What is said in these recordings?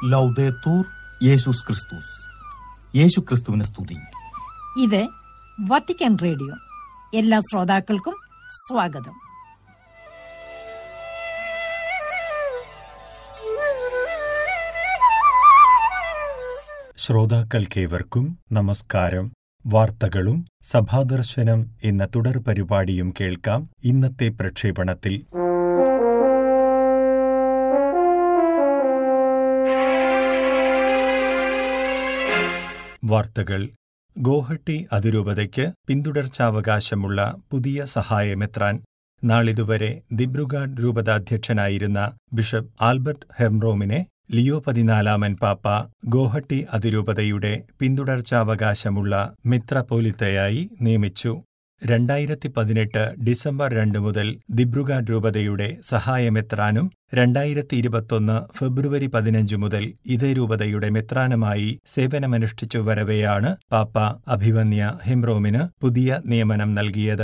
ലൗദേത്തൂർ യേശുസ് ക്രിസ്തുസ് യേശു ക്രിസ്തുവിനെ സ്തുതി ഇത് വത്തിക്കാൻ റേഡിയോ എല്ലാ ശ്രോതാക്കൾക്കും സ്വാഗതം ശ്രോതാക്കൾക്കേവർക്കും നമസ്കാരം വാർത്തകളും സഭാദർശനം എന്ന തുടർ പരിപാടിയും കേൾക്കാം ഇന്നത്തെ പ്രക്ഷേപണത്തിൽ വാർത്തകൾ ഗോഹട്ടി അതിരൂപതയ്ക്ക് പിന്തുടർച്ചാവകാശമുള്ള പുതിയ സഹായമെത്രാൻ നാളിതുവരെ ദിബ്രുഗാഡ് രൂപതാധ്യക്ഷനായിരുന്ന ബിഷപ്പ് ആൽബർട്ട് ഹെംറോമിനെ ലിയോ പതിനാലാമൻ പാപ്പ ഗോഹട്ടി അതിരൂപതയുടെ പിന്തുടർച്ചാവകാശമുള്ള മിത്രപോലിത്തയായി നിയമിച്ചു രണ്ടായിരത്തി പതിനെട്ട് ഡിസംബർ രണ്ട് മുതൽ ദിബ്രുഗാഡ് രൂപതയുടെ സഹായമെത്രാനും രണ്ടായിരത്തി ഇരുപത്തൊന്ന് ഫെബ്രുവരി പതിനഞ്ച് മുതൽ ഇതേ രൂപതയുടെ മെത്രാനുമായി സേവനമനുഷ്ഠിച്ചു വരവെയാണ് പാപ്പ അഭിവന്യ ഹിംറോമിന് പുതിയ നിയമനം നൽകിയത്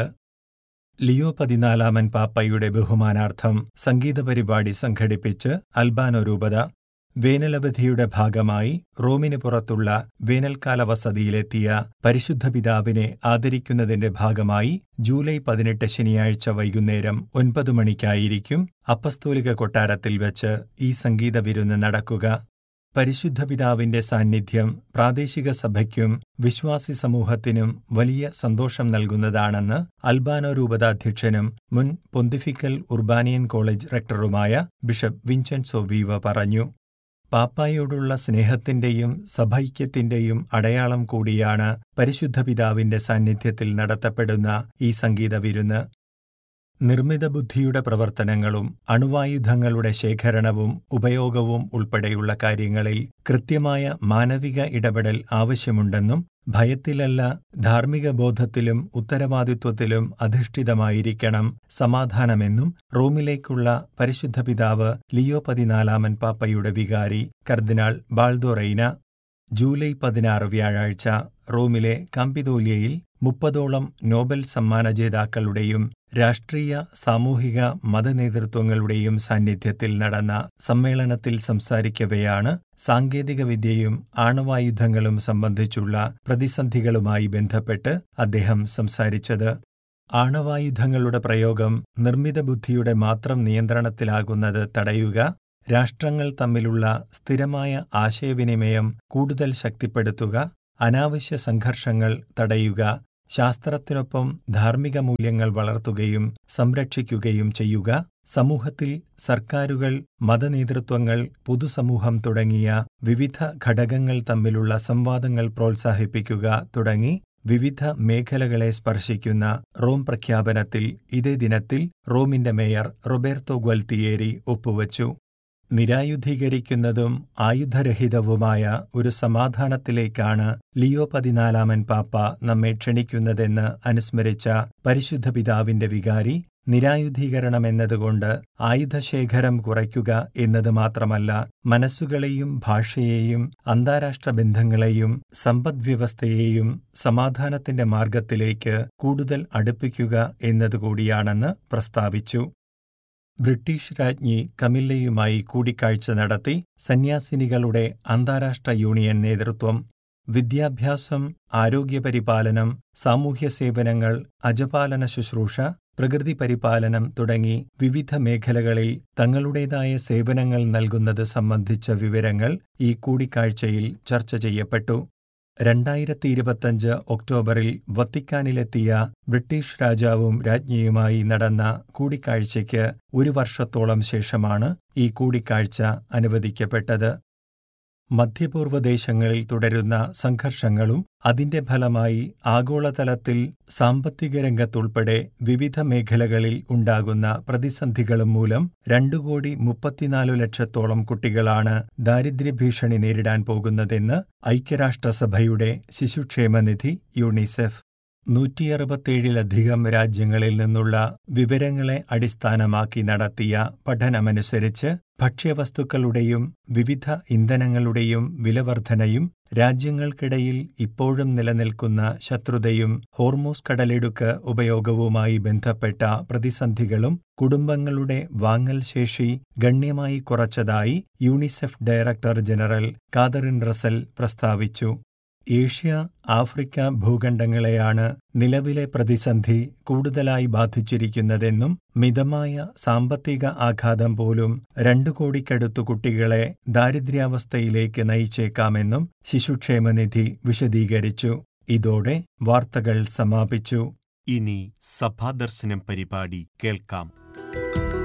ലിയോ പതിനാലാമൻ പാപ്പയുടെ ബഹുമാനാർത്ഥം സംഗീത പരിപാടി സംഘടിപ്പിച്ച് അൽബാനോ രൂപത വേനലവധിയുടെ ഭാഗമായി റോമിന് പുറത്തുള്ള വേനൽക്കാല വസതിയിലെത്തിയ പരിശുദ്ധ പിതാവിനെ ആദരിക്കുന്നതിന്റെ ഭാഗമായി ജൂലൈ പതിനെട്ട് ശനിയാഴ്ച വൈകുന്നേരം ഒൻപത് മണിക്കായിരിക്കും അപ്പസ്തോലിക കൊട്ടാരത്തിൽ വെച്ച് ഈ സംഗീത വിരുന്ന് നടക്കുക പരിശുദ്ധ പിതാവിന്റെ സാന്നിധ്യം പ്രാദേശിക സഭയ്ക്കും വിശ്വാസി സമൂഹത്തിനും വലിയ സന്തോഷം നൽകുന്നതാണെന്ന് അൽബാനോ രൂപതാധ്യക്ഷനും മുൻ പൊന്തിഫിക്കൽ ഉർബാനിയൻ കോളേജ് റെക്ടറുമായ ബിഷപ്പ് വിൻസെൻസോ വീവ പറഞ്ഞു പാപ്പായോടുള്ള സ്നേഹത്തിന്റെയും സഭൈക്യത്തിന്റെയും അടയാളം കൂടിയാണ് പരിശുദ്ധ പിതാവിന്റെ സാന്നിധ്യത്തിൽ നടത്തപ്പെടുന്ന ഈ സംഗീത വിരുന്ന് നിർമ്മിത ബുദ്ധിയുടെ പ്രവർത്തനങ്ങളും അണുവായുധങ്ങളുടെ ശേഖരണവും ഉപയോഗവും ഉൾപ്പെടെയുള്ള കാര്യങ്ങളിൽ കൃത്യമായ മാനവിക ഇടപെടൽ ആവശ്യമുണ്ടെന്നും ഭയത്തിലല്ല ധാർമ്മിക ബോധത്തിലും ഉത്തരവാദിത്വത്തിലും അധിഷ്ഠിതമായിരിക്കണം സമാധാനമെന്നും റോമിലേക്കുള്ള പരിശുദ്ധ പിതാവ് ലിയോ പതിനാലാമൻ പാപ്പയുടെ വികാരി കർദിനാൾ ബാൾദോറൈന ജൂലൈ പതിനാറ് വ്യാഴാഴ്ച റോമിലെ കാമ്പിതോലിയയിൽ മുപ്പതോളം നോബൽ സമ്മാന ജേതാക്കളുടെയും രാഷ്ട്രീയ സാമൂഹിക മതനേതൃത്വങ്ങളുടെയും സാന്നിധ്യത്തിൽ നടന്ന സമ്മേളനത്തിൽ സംസാരിക്കവെയാണ് സാങ്കേതികവിദ്യയും ആണവായുധങ്ങളും സംബന്ധിച്ചുള്ള പ്രതിസന്ധികളുമായി ബന്ധപ്പെട്ട് അദ്ദേഹം സംസാരിച്ചത് ആണവായുധങ്ങളുടെ പ്രയോഗം നിർമ്മിത ബുദ്ധിയുടെ മാത്രം നിയന്ത്രണത്തിലാകുന്നത് തടയുക രാഷ്ട്രങ്ങൾ തമ്മിലുള്ള സ്ഥിരമായ ആശയവിനിമയം കൂടുതൽ ശക്തിപ്പെടുത്തുക അനാവശ്യ സംഘർഷങ്ങൾ തടയുക ശാസ്ത്രത്തിനൊപ്പം ധാർമ്മിക മൂല്യങ്ങൾ വളർത്തുകയും സംരക്ഷിക്കുകയും ചെയ്യുക സമൂഹത്തിൽ സർക്കാരുകൾ മതനേതൃത്വങ്ങൾ പൊതുസമൂഹം തുടങ്ങിയ വിവിധ ഘടകങ്ങൾ തമ്മിലുള്ള സംവാദങ്ങൾ പ്രോത്സാഹിപ്പിക്കുക തുടങ്ങി വിവിധ മേഖലകളെ സ്പർശിക്കുന്ന റോം പ്രഖ്യാപനത്തിൽ ഇതേ ദിനത്തിൽ റോമിന്റെ മേയർ റൊബേർട്ടോ ഗ്വൽത്തിയേരി ഒപ്പുവച്ചു നിരായുധീകരിക്കുന്നതും ആയുധരഹിതവുമായ ഒരു സമാധാനത്തിലേക്കാണ് ലിയോ പതിനാലാമൻ പാപ്പ നമ്മെ ക്ഷണിക്കുന്നതെന്ന് അനുസ്മരിച്ച പരിശുദ്ധ പിതാവിന്റെ വികാരി നിരായുധീകരണം എന്നതുകൊണ്ട് ആയുധശേഖരം കുറയ്ക്കുക എന്നത് മാത്രമല്ല മനസ്സുകളെയും ഭാഷയെയും അന്താരാഷ്ട്ര ബന്ധങ്ങളെയും സമ്പദ്വ്യവസ്ഥയെയും സമാധാനത്തിന്റെ മാർഗത്തിലേക്ക് കൂടുതൽ അടുപ്പിക്കുക എന്നതുകൂടിയാണെന്ന് പ്രസ്താവിച്ചു ബ്രിട്ടീഷ് രാജ്ഞി കമില്ലയുമായി കൂടിക്കാഴ്ച നടത്തി സന്യാസിനികളുടെ അന്താരാഷ്ട്ര യൂണിയൻ നേതൃത്വം വിദ്യാഭ്യാസം ആരോഗ്യപരിപാലനം സാമൂഹ്യ സേവനങ്ങൾ അജപാലന ശുശ്രൂഷ പ്രകൃതി പരിപാലനം തുടങ്ങി വിവിധ മേഖലകളിൽ തങ്ങളുടേതായ സേവനങ്ങൾ നൽകുന്നത് സംബന്ധിച്ച വിവരങ്ങൾ ഈ കൂടിക്കാഴ്ചയിൽ ചർച്ച ചെയ്യപ്പെട്ടു രണ്ടായിരത്തി ഇരുപത്തഞ്ച് ഒക്ടോബറിൽ വത്തിക്കാനിലെത്തിയ ബ്രിട്ടീഷ് രാജാവും രാജ്ഞിയുമായി നടന്ന കൂടിക്കാഴ്ചയ്ക്ക് ഒരു വർഷത്തോളം ശേഷമാണ് ഈ കൂടിക്കാഴ്ച അനുവദിക്കപ്പെട്ടത് മധ്യപൂർവ്വ ദേശങ്ങളിൽ തുടരുന്ന സംഘർഷങ്ങളും അതിന്റെ ഫലമായി ആഗോളതലത്തിൽ സാമ്പത്തിക രംഗത്തുൾപ്പെടെ വിവിധ മേഖലകളിൽ ഉണ്ടാകുന്ന പ്രതിസന്ധികളും മൂലം രണ്ടു കോടി മുപ്പത്തിനാലു ലക്ഷത്തോളം കുട്ടികളാണ് ദാരിദ്ര്യഭീഷണി നേരിടാൻ പോകുന്നതെന്ന് ഐക്യരാഷ്ട്രസഭയുടെ ശിശുക്ഷേമനിധി യൂണിസെഫ് നൂറ്റിയറുപത്തേഴിലധികം രാജ്യങ്ങളിൽ നിന്നുള്ള വിവരങ്ങളെ അടിസ്ഥാനമാക്കി നടത്തിയ പഠനമനുസരിച്ച് ഭക്ഷ്യവസ്തുക്കളുടെയും വിവിധ ഇന്ധനങ്ങളുടെയും വിലവർധനയും രാജ്യങ്ങൾക്കിടയിൽ ഇപ്പോഴും നിലനിൽക്കുന്ന ശത്രുതയും ഹോർമോസ് കടലിടുക്ക് ഉപയോഗവുമായി ബന്ധപ്പെട്ട പ്രതിസന്ധികളും കുടുംബങ്ങളുടെ വാങ്ങൽ ശേഷി ഗണ്യമായി കുറച്ചതായി UNICEF director general Catherine Russell പ്രസ്താവിച്ചു ഏഷ്യ ആഫ്രിക്ക ഭൂഖണ്ഡങ്ങളെയാണ് നിലവിലെ പ്രതിസന്ധി കൂടുതലായി ബാധിച്ചിരിക്കുന്നതെന്നും മിതമായ സാമ്പത്തിക ആഘാതം പോലും രണ്ടു കോടിക്കടുത്തു കുട്ടികളെ ദാരിദ്ര്യാവസ്ഥയിലേക്ക് നയിച്ചേക്കാമെന്നും ശിശുക്ഷേമനിധി വിശദീകരിച്ചു ഇതോടെ വാർത്തകൾ സമാപിച്ചു ഇനി സഭാദർശനം പരിപാടി കേൾക്കാം